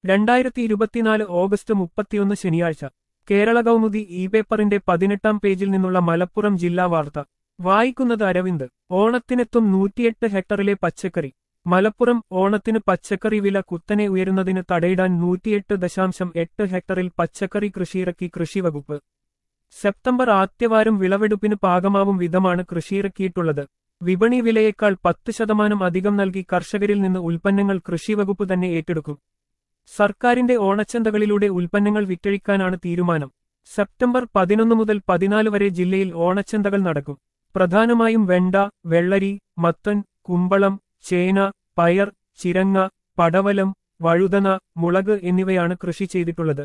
രണ്ടായിരത്തി ഇരുപത്തിനാല് ഓഗസ്റ്റ് മുപ്പത്തിയൊന്ന് ശനിയാഴ്ച കേരള കൗമുദി ഇ പേപ്പറിന്റെ പതിനെട്ടാം പേജിൽ നിന്നുള്ള മലപ്പുറം ജില്ലാ വാർത്ത വായിക്കുന്നത് അരവിന്ദ് ഓണത്തിനെത്തും നൂറ്റിയെട്ട് ഹെക്ടറിലെ പച്ചക്കറി മലപ്പുറം ഓണത്തിന് പച്ചക്കറി വില കുത്തനെ ഉയരുന്നതിന് തടയിടാൻ നൂറ്റിയെട്ട് ദശാംശം എട്ട് ഹെക്ടറിൽ പച്ചക്കറി കൃഷിയിറക്കി കൃഷിവകുപ്പ് സെപ്റ്റംബർ ആദ്യവാരം വിളവെടുപ്പിന് പാകമാവും വിധമാണ് കൃഷിയിറക്കിയിട്ടുള്ളത് വിപണി വിലയേക്കാൾ പത്ത് ശതമാനം അധികം നൽകി കർഷകരിൽ നിന്ന് ഉൽപ്പന്നങ്ങൾ കൃഷിവകുപ്പ് തന്നെ ഏറ്റെടുക്കും സർക്കാരിന്റെ ഓണച്ചന്തകളിലൂടെ ഉൽപ്പന്നങ്ങൾ വിറ്റഴിക്കാനാണ് തീരുമാനം സെപ്റ്റംബർ പതിനൊന്ന് മുതൽ പതിനാല് വരെ ജില്ലയിൽ ഓണച്ചന്തകൾ നടക്കും പ്രധാനമായും വെണ്ട വെള്ളരി മത്തൻ കുമ്പളം ചേന പയർ ചിരങ്ങ പടവലം വഴുതന മുളക് എന്നിവയാണ് കൃഷി ചെയ്തിട്ടുള്ളത്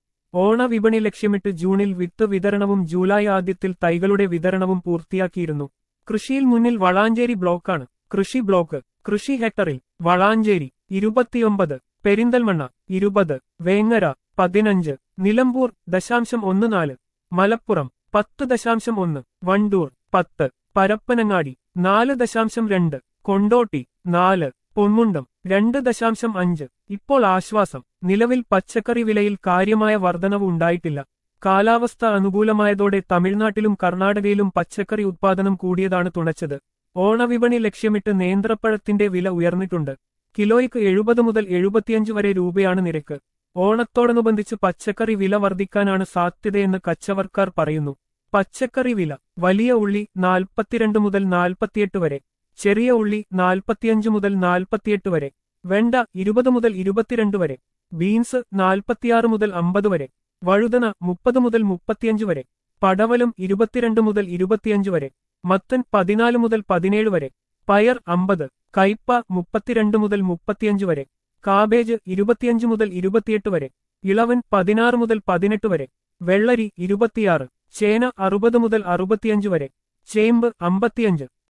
ഓണവിപണി ലക്ഷ്യമിട്ട് ജൂണിൽ വിത്ത് വിതരണവും ജൂലൈ ആദ്യത്തിൽ തൈകളുടെ വിതരണവും പൂർത്തിയാക്കിയിരുന്നു കൃഷിയിൽ മുന്നിൽ വളാഞ്ചേരി ബ്ലോക്കാണ് കൃഷി ബ്ലോക്ക് കൃഷി ഹെക്ടറിൽ വളാഞ്ചേരി ഇരുപത്തിയൊമ്പത് പെരിന്തൽമണ്ണ ഇരുപത് വേങ്ങര പതിനഞ്ച് നിലമ്പൂർ ദശാംശം ഒന്ന് നാല് മലപ്പുറം പത്ത് ദശാംശം ഒന്ന് വണ്ടൂർ പത്ത് പരപ്പനങ്ങാടി നാല് ദശാംശം രണ്ട് കൊണ്ടോട്ടി നാല് പൊന്മുണ്ടം രണ്ട് ദശാംശം അഞ്ച് ഇപ്പോൾ ആശ്വാസം നിലവിൽ പച്ചക്കറി വിലയിൽ കാര്യമായ വർധനവ് ഉണ്ടായിട്ടില്ല കാലാവസ്ഥ അനുകൂലമായതോടെ തമിഴ്നാട്ടിലും കർണാടകയിലും പച്ചക്കറി ഉത്പാദനം കൂടിയതാണ് തുണച്ചത് ഓണവിപണി ലക്ഷ്യമിട്ട് നേന്ത്രപ്പഴത്തിന്റെ വില ഉയർന്നിട്ടുണ്ട് കിലോയ്ക്ക് എഴുപത് മുതൽ എഴുപത്തിയഞ്ച് വരെ രൂപയാണ് നിരക്ക് ഓണത്തോടനുബന്ധിച്ച് പച്ചക്കറി വില വർദ്ധിക്കാനാണ് സാധ്യതയെന്ന് കച്ചവടക്കാർ പറയുന്നു പച്ചക്കറി വില വലിയ ഉള്ളി നാൽപ്പത്തിരണ്ട് മുതൽ നാൽപ്പത്തിയെട്ട് വരെ ചെറിയ ഉള്ളി നാൽപ്പത്തിയഞ്ച് മുതൽ നാൽപ്പത്തിയെട്ട് വരെ വെണ്ട ഇരുപത് മുതൽ ഇരുപത്തിരണ്ട് വരെ ബീൻസ് നാൽപ്പത്തിയാറ് മുതൽ അമ്പത് വരെ വഴുതന മുപ്പത് മുതൽ മുപ്പത്തിയഞ്ച് വരെ പടവലം ഇരുപത്തിരണ്ട് മുതൽ ഇരുപത്തിയഞ്ച് വരെ മത്തൻ പതിനാല് മുതൽ പതിനേഴ് വരെ പയർ അമ്പത് കയ്പ മുപ്പത്തിരണ്ട് മുതൽ മുപ്പത്തിയഞ്ച് വരെ കാബേജ് ഇരുപത്തിയഞ്ച് മുതൽ ഇരുപത്തിയെട്ട് വരെ ഇളവൻ പതിനാറ് മുതൽ പതിനെട്ട് വരെ വെള്ളരി ഇരുപത്തിയാറ് ചേന അറുപത് മുതൽ അറുപത്തിയഞ്ച് വരെ ചേമ്പ് അമ്പത്തിയഞ്ച്